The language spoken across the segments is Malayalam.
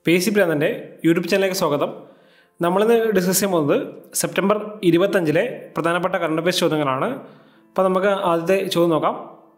പി സി പ്രാന്തൻ്റെ യൂട്യൂബ് ചാനലിലേക്ക് സ്വാഗതം നമ്മളിന്ന് ഡിസ്കസ് ചെയ്യാൻ പോകുന്നത് സെപ്റ്റംബർ ഇരുപത്തഞ്ചിലെ പ്രധാനപ്പെട്ട കറണ്ട് അഫയേഴ്സ് ചോദ്യങ്ങളാണ് അപ്പോൾ നമുക്ക് ആദ്യത്തെ ചോദ്യം നോക്കാം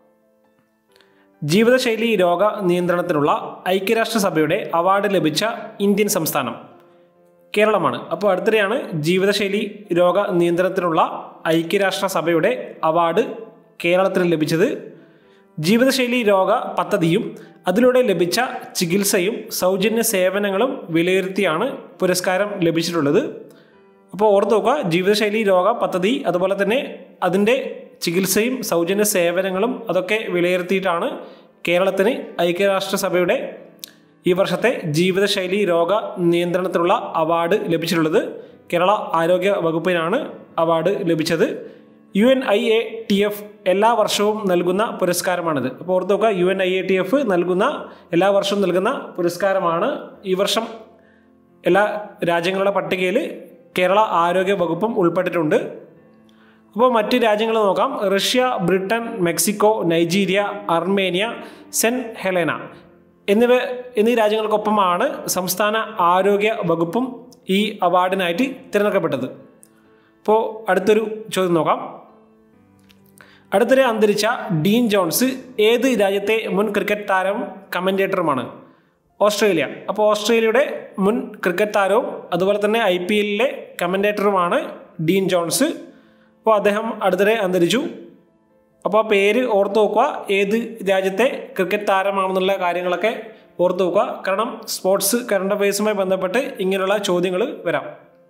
ജീവിതശൈലി രോഗ നിയന്ത്രണത്തിനുള്ള ഐക്യരാഷ്ട്രസഭയുടെ അവാർഡ് ലഭിച്ച ഇന്ത്യൻ സംസ്ഥാനം കേരളമാണ് അപ്പോൾ അടുത്തിടെയാണ് ജീവിതശൈലി രോഗ നിയന്ത്രണത്തിനുള്ള ഐക്യരാഷ്ട്രസഭയുടെ അവാർഡ് കേരളത്തിന് ലഭിച്ചത് ജീവിതശൈലി രോഗ പദ്ധതിയും അതിലൂടെ ലഭിച്ച ചികിത്സയും സൗജന്യ സേവനങ്ങളും വിലയിരുത്തിയാണ് പുരസ്കാരം ലഭിച്ചിട്ടുള്ളത് അപ്പോൾ ഓർത്ത് നോക്കുക ജീവിതശൈലി രോഗ പദ്ധതി അതുപോലെ തന്നെ അതിൻ്റെ ചികിത്സയും സൗജന്യ സേവനങ്ങളും അതൊക്കെ വിലയിരുത്തിയിട്ടാണ് കേരളത്തിന് ഐക്യരാഷ്ട്രസഭയുടെ ഈ വർഷത്തെ ജീവിതശൈലി രോഗ നിയന്ത്രണത്തിനുള്ള അവാർഡ് ലഭിച്ചിട്ടുള്ളത് കേരള ആരോഗ്യ വകുപ്പിനാണ് അവാർഡ് ലഭിച്ചത് U N I A T F എല്ലാ വർഷവും നൽകുന്ന പുരസ്കാരമാണിത് അപ്പോൾ ഓർത്ത് നോക്കുക U N I A T F നൽകുന്ന എല്ലാ വർഷവും നൽകുന്ന പുരസ്കാരമാണ് ഈ വർഷം എല്ലാ രാജ്യങ്ങളുടെ പട്ടികയിൽ കേരള ആരോഗ്യ വകുപ്പും ഉൾപ്പെട്ടിട്ടുണ്ട് അപ്പോൾ മറ്റ് രാജ്യങ്ങൾ നോക്കാം Russia Britain Mexico Nigeria Armenia Saint Helena എന്നിവ എന്നീ രാജ്യങ്ങൾക്കൊപ്പമാണ് സംസ്ഥാന ആരോഗ്യ വകുപ്പും ഈ അവാർഡിനായിട്ട് തിരഞ്ഞെടുക്കപ്പെട്ടത് അപ്പോൾ അടുത്തൊരു ചോദ്യം നോക്കാം അടുത്തിടെ അന്തരിച്ച ഡീൻ ജോൺസ് ഏത് രാജ്യത്തെ മുൻ ക്രിക്കറ്റ് താരവും കമൻറ്റേറ്ററുമാണ് ഓസ്ട്രേലിയ അപ്പോൾ ഓസ്ട്രേലിയയുടെ മുൻ ക്രിക്കറ്റ് താരവും അതുപോലെ തന്നെ ഐ പി എല്ലിലെ കമൻറ്റേറ്ററുമാണ് ഡീൻ ജോൺസ് അപ്പോൾ അദ്ദേഹം അടുത്തിടെ അന്തരിച്ചു അപ്പോൾ ആ പേര് ഓർത്ത് നോക്കുക ഏത് രാജ്യത്തെ ക്രിക്കറ്റ് താരമാണെന്നുള്ള കാര്യങ്ങളൊക്കെ ഓർത്ത് നോക്കുക കാരണം സ്പോർട്സ് കറണ്ട് അഫയേഴ്സുമായി ബന്ധപ്പെട്ട് ഇങ്ങനെയുള്ള ചോദ്യങ്ങൾ വരാം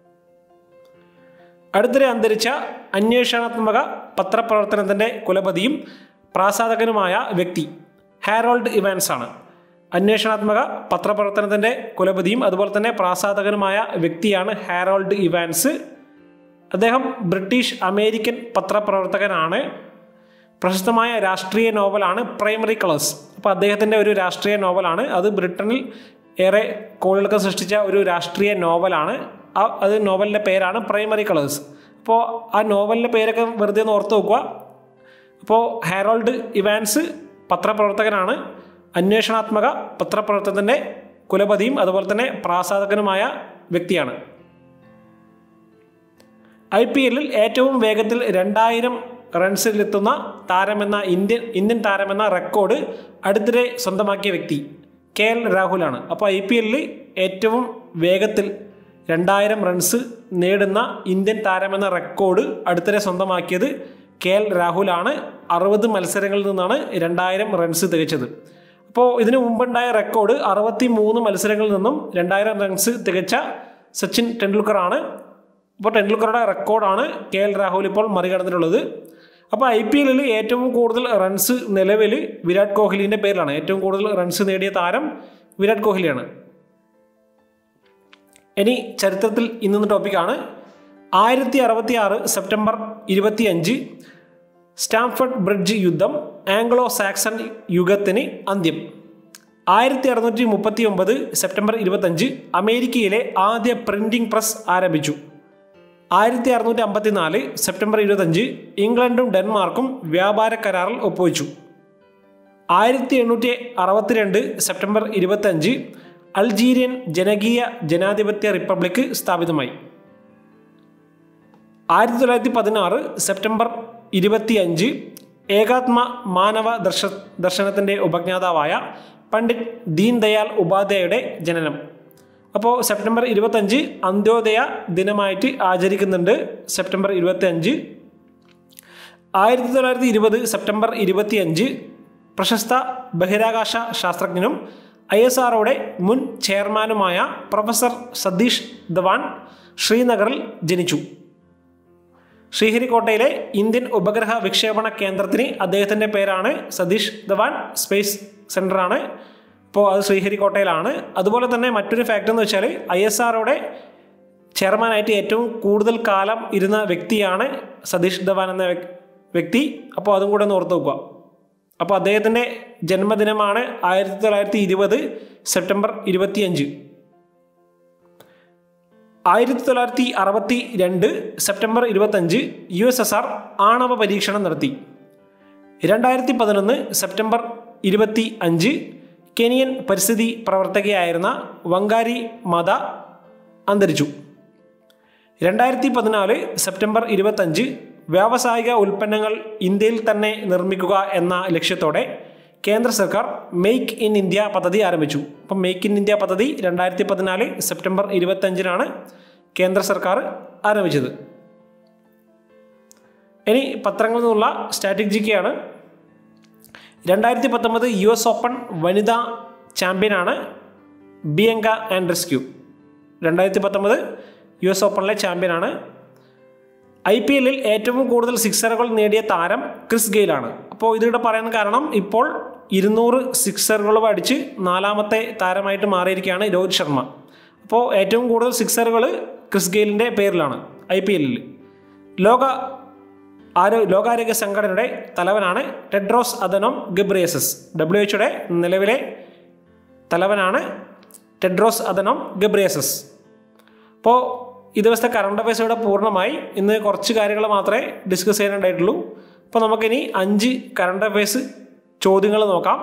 അടുത്തിടെ അന്തരിച്ച അന്വേഷണാത്മക പത്രപ്രവർത്തനത്തിൻ്റെ കുലപതിയും പ്രാസാദകനുമായ വ്യക്തി ഹാരോൾഡ് ഇവാൻസ് ആണ് അന്വേഷണാത്മക പത്രപ്രവർത്തനത്തിൻ്റെ കുലപതിയും അതുപോലെ തന്നെ പ്രാസാദകനുമായ വ്യക്തിയാണ് ഹാരോൾഡ് ഇവാൻസ് അദ്ദേഹം ബ്രിട്ടീഷ് അമേരിക്കൻ പത്രപ്രവർത്തകനാണ് പ്രശസ്തമായ രാഷ്ട്രീയ നോവലാണ് പ്രൈമറി കളേഴ്സ് അപ്പോൾ അദ്ദേഹത്തിൻ്റെ ഒരു രാഷ്ട്രീയ നോവലാണ് അത് ബ്രിട്ടനിൽ ഏറെ കോളുകൾക്ക് സൃഷ്ടിച്ച ഒരു രാഷ്ട്രീയ നോവലാണ് ആ അത് നോവലിൻ്റെ പേരാണ് പ്രൈമറി കളേഴ്സ് അപ്പോൾ ആ നോവലിൻ്റെ പേരൊക്കെ വെറുതെ ഒന്ന് ഓർത്ത് നോക്കുക അപ്പോൾ ഹാരോൾഡ് ഇവാൻസ് പത്രപ്രവർത്തകനാണ് അന്വേഷണാത്മക പത്രപ്രവർത്തനത്തിൻ്റെ കുലപതിയും അതുപോലെ തന്നെ പ്രാസാദകനുമായ വ്യക്തിയാണ് ഐ പി എല്ലിൽ ഏറ്റവും വേഗത്തിൽ രണ്ടായിരം റൺസിലെത്തുന്ന താരമെന്ന ഇന്ത്യൻ ഇന്ത്യൻ താരമെന്ന റെക്കോർഡ് അടുത്തിടെ സ്വന്തമാക്കിയ വ്യക്തി കെ എൽ രാഹുലാണ് അപ്പോൾ ഐ പി എല്ലിൽ ഏറ്റവും വേഗത്തിൽ രണ്ടായിരം റൺസ് നേടുന്ന ഇന്ത്യൻ താരമെന്ന റെക്കോർഡ് അടുത്തിടെ സ്വന്തമാക്കിയത് കെ എൽ രാഹുലാണ് അറുപത് മത്സരങ്ങളിൽ നിന്നാണ് രണ്ടായിരം റൺസ് തികച്ചത് അപ്പോൾ ഇതിനു മുമ്പുണ്ടായ റെക്കോർഡ് അറുപത്തി മൂന്ന് മത്സരങ്ങളിൽ നിന്നും രണ്ടായിരം റൺസ് തികച്ച സച്ചിൻ ടെണ്ടുൽക്കറാണ് അപ്പോൾ ടെണ്ടുൽക്കറുടെ റെക്കോർഡാണ് കെ എൽ രാഹുൽ ഇപ്പോൾ മറികടന്നിട്ടുള്ളത് അപ്പോൾ ഐ പി എല്ലിൽ ഏറ്റവും കൂടുതൽ റൺസ് നിലവിൽ വിരാട് കോഹ്ലിൻ്റെ പേരിലാണ് ഏറ്റവും കൂടുതൽ റൺസ് നേടിയ താരം വിരാട് കോഹ്ലിയാണ് ഇനി ചരിത്രത്തിൽ ഇന്നുന്ന ടോപ്പിക്കാണ് ആയിരത്തി അറുപത്തി ആറ് സെപ്റ്റംബർ ഇരുപത്തി അഞ്ച് സ്റ്റാംഫർഡ് ബ്രിഡ്ജ് യുദ്ധം ആംഗ്ലോ സാക്സൺ യുഗത്തിന് അന്ത്യം ആയിരത്തി അറുന്നൂറ്റി മുപ്പത്തി ഒമ്പത് സെപ്റ്റംബർ ഇരുപത്തഞ്ച് അമേരിക്കയിലെ ആദ്യ പ്രിന്റിംഗ് പ്രസ് ആരംഭിച്ചു ആയിരത്തി അറുന്നൂറ്റി അമ്പത്തിനാല് സെപ്റ്റംബർ ഇരുപത്തഞ്ച് ഇംഗ്ലണ്ടും ഡെൻമാർക്കും വ്യാപാര കരാറിൽ ഒപ്പുവെച്ചു ആയിരത്തി എണ്ണൂറ്റി അറുപത്തിരണ്ട് സെപ്റ്റംബർ ഇരുപത്തഞ്ച് അൾജീരിയൻ ജനകീയ ജനാധിപത്യ റിപ്പബ്ലിക് സ്ഥാപിതമായി ആയിരത്തി തൊള്ളായിരത്തി പതിനാറ് സെപ്റ്റംബർ ഇരുപത്തിയഞ്ച് ഏകാത്മ മാനവ ദർശ ദർശനത്തിൻ്റെ ഉപജ്ഞാതാവായ പണ്ഡിറ്റ് ദീൻ ദയാൽ ഉപാധ്യായയുടെ ജനനം അപ്പോൾ സെപ്റ്റംബർ ഇരുപത്തഞ്ച് അന്ത്യോദയ ദിനമായിട്ട് ആചരിക്കുന്നുണ്ട് സെപ്റ്റംബർ ഇരുപത്തിയഞ്ച് ആയിരത്തി തൊള്ളായിരത്തി ഇരുപത് സെപ്റ്റംബർ ഇരുപത്തിയഞ്ച് പ്രശസ്ത ബഹിരാകാശ ശാസ്ത്രജ്ഞനും ഐ എസ് ആർഒയുടെ മുൻ ചെയർമാനുമായ പ്രൊഫസർ സതീഷ് ധവാൻ ശ്രീനഗറിൽ ജനിച്ചു ശ്രീഹരിക്കോട്ടയിലെ ഇന്ത്യൻ ഉപഗ്രഹ വിക്ഷേപണ കേന്ദ്രത്തിന് അദ്ദേഹത്തിൻ്റെ പേരാണ് സതീഷ് ധവാൻ സ്പേസ് സെൻ്ററാണ് ഇപ്പോൾ അത് ശ്രീഹരിക്കോട്ടയിലാണ് അതുപോലെ തന്നെ മറ്റൊരു ഫാക്ട് എന്ന് വെച്ചാൽ ഐ എസ് ആർഒയുടെ ചെയർമാനായിട്ട് ഏറ്റവും കൂടുതൽ കാലം ഇരുന്ന വ്യക്തിയാണ് സതീഷ് ധവാൻ എന്ന വ്യക്തി അപ്പോൾ അതും കൂടെ ഒന്ന് ഓർത്ത് നോക്കുക അപ്പോൾ അദ്ദേഹത്തിൻ്റെ ജന്മദിനമാണ് ആയിരത്തി തൊള്ളായിരത്തി ഇരുപത് സെപ്റ്റംബർ ഇരുപത്തിയഞ്ച് ആയിരത്തി തൊള്ളായിരത്തി അറുപത്തി രണ്ട് സെപ്റ്റംബർ ഇരുപത്തഞ്ച് യു എസ് എസ് ആർ ആണവ പരീക്ഷണം നടത്തി രണ്ടായിരത്തി പതിനൊന്ന് സെപ്റ്റംബർ ഇരുപത്തി അഞ്ച് കെനിയൻ പരിസ്ഥിതി പ്രവർത്തകയായിരുന്ന വങ്കാരി മാത അന്തരിച്ചു രണ്ടായിരത്തി പതിനാല് സെപ്റ്റംബർ ഇരുപത്തഞ്ച് വ്യാവസായിക ഉൽപ്പന്നങ്ങൾ ഇന്ത്യയിൽ തന്നെ നിർമ്മിക്കുക എന്ന ലക്ഷ്യത്തോടെ കേന്ദ്ര സർക്കാർ മെയ്ക്ക് ഇൻ ഇന്ത്യ പദ്ധതി ആരംഭിച്ചു അപ്പം മെയ്ക്ക് ഇൻ ഇന്ത്യ പദ്ധതി രണ്ടായിരത്തി പതിനാല് സെപ്റ്റംബർ ഇരുപത്തഞ്ചിനാണ് കേന്ദ്ര സർക്കാർ ആരംഭിച്ചത് ഇനി പത്രങ്ങളിൽ നിന്നുള്ള സ്ട്രാറ്റജിക്കാണ് രണ്ടായിരത്തി പത്തൊമ്പത് യു എസ് ഓപ്പൺ വനിതാ ചാമ്പ്യനാണ് ബിയങ്ക ആൻഡ് റെസ്ക്യൂ രണ്ടായിരത്തി പത്തൊമ്പത് യു എസ് ഓപ്പണിലെ ചാമ്പ്യനാണ് ഐ പി എല്ലിൽ ഏറ്റവും കൂടുതൽ സിക്സറുകൾ നേടിയ താരം ക്രിസ് ഗെയിലാണ് അപ്പോൾ ഇതിവിടെ പറയാൻ കാരണം ഇപ്പോൾ ഇരുന്നൂറ് സിക്സറുകൾ അടിച്ച് നാലാമത്തെ താരമായിട്ട് മാറിയിരിക്കുകയാണ് രോഹിത് ശർമ്മ അപ്പോൾ ഏറ്റവും കൂടുതൽ സിക്സറുകൾ ക്രിസ് ഗെയിലിൻ്റെ പേരിലാണ് ഐ പി എല്ലിൽ ലോക ആരോ ലോകാരോഗ്യ സംഘടനയുടെ തലവനാണ് ടെഡ്രോസ് അദനോം ഗബ്രിയസസ് ഡബ്ല്യു എച്ച്യുടെ നിലവിലെ തലവനാണ് ടെഡ്രോസ് അദനോം ഗബ്രിയസസ് അപ്പോൾ ഈ ദിവസത്തെ കറണ്ട് അഫയേഴ്സ് ഇവിടെ പൂർണ്ണമായി ഇന്ന് കുറച്ച് കാര്യങ്ങൾ മാത്രമേ ഡിസ്കസ് ചെയ്യാനുണ്ടായിട്ടുള്ളൂ അപ്പോൾ നമുക്കിനി അഞ്ച് കറണ്ട് അഫയേഴ്സ് ചോദ്യങ്ങൾ നോക്കാം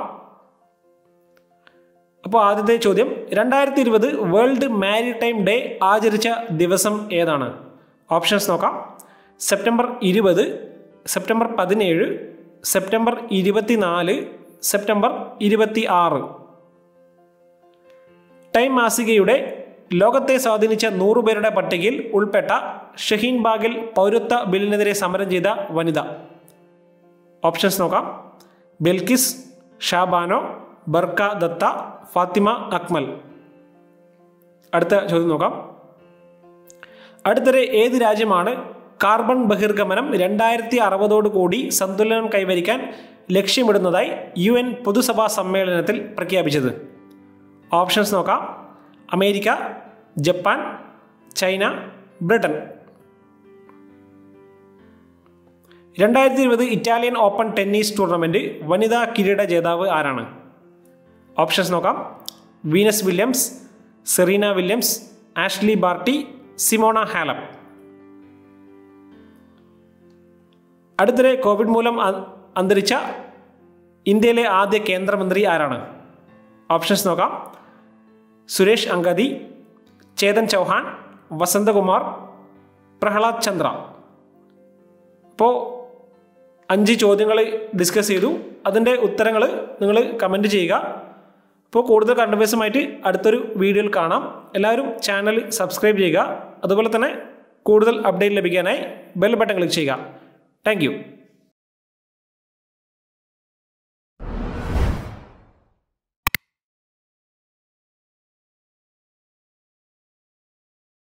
അപ്പോൾ ആദ്യത്തെ ചോദ്യം രണ്ടായിരത്തി ഇരുപത് വേൾഡ് മാരിടൈം ഡേ ആചരിച്ച ദിവസം ഏതാണ് ഓപ്ഷൻസ് നോക്കാം സെപ്റ്റംബർ ഇരുപത് സെപ്റ്റംബർ പതിനേഴ് സെപ്റ്റംബർ ഇരുപത്തിനാല് സെപ്റ്റംബർ ഇരുപത്തി ആറ് ടൈം മാസികയുടെ ലോകത്തെ സ്വാധീനിച്ച നൂറുപേരുടെ പട്ടികയിൽ ഉൾപ്പെട്ട ഷഹീൻ ബാഗിൽ പൗരത്വ ബില്ലിനെതിരെ സമരം ചെയ്ത വനിത ഓപ്ഷൻസ് നോക്കാം ബെൽക്കിസ് ഷാബാനോ ബർക്ക ദത്ത ഫാത്തിമ അക്മൽ അടുത്ത ചോദ്യം നോക്കാം അടുത്തിടെ ഏത് രാജ്യമാണ് കാർബൺ ബഹിർഗമനം രണ്ടായിരത്തി അറുപതോടു കൂടി സന്തുലനം കൈവരിക്കാൻ ലക്ഷ്യമിടുന്നതായി യു എൻ പൊതുസഭാ സമ്മേളനത്തിൽ പ്രഖ്യാപിച്ചത് ഓപ്ഷൻസ് നോക്കാം അമേരിക്ക ജപ്പാൻ ചൈന ബ്രിട്ടൻ രണ്ടായിരത്തി ഇരുപത് ഇറ്റാലിയൻ ഓപ്പൺ ടെന്നീസ് ടൂർണമെൻറ്റ് വനിതാ കിരീട ജേതാവ് ആരാണ് ഓപ്ഷൻസ് നോക്കാം Venus Williams Serena Williams Ashleigh Barty Simona Halep അടുത്തിടെ കോവിഡ് മൂലം അന്തരിച്ച ഇന്ത്യയിലെ ആദ്യ കേന്ദ്രമന്ത്രി ആരാണ് ഓപ്ഷൻസ് നോക്കാം സുരേഷ് അങ്കദി ചേതൻ ചൗഹാൻ വസന്തകുമാർ പ്രഹ്ലാദ് ചന്ദ്ര അപ്പോൾ അഞ്ച് ചോദ്യങ്ങൾ ഡിസ്കസ് ചെയ്തു അതിൻ്റെ ഉത്തരങ്ങൾ നിങ്ങൾ കമൻറ്റ് ചെയ്യുക അപ്പോൾ കൂടുതൽ കണ്ടവേഴ്സുമായിട്ട് അടുത്തൊരു വീഡിയോയിൽ കാണാം എല്ലാവരും ചാനൽ സബ്സ്ക്രൈബ് ചെയ്യുക അതുപോലെ തന്നെ കൂടുതൽ അപ്ഡേറ്റ് ലഭിക്കാനായി ബെൽ ബട്ടൺ ക്ലിക്ക് ചെയ്യുക താങ്ക്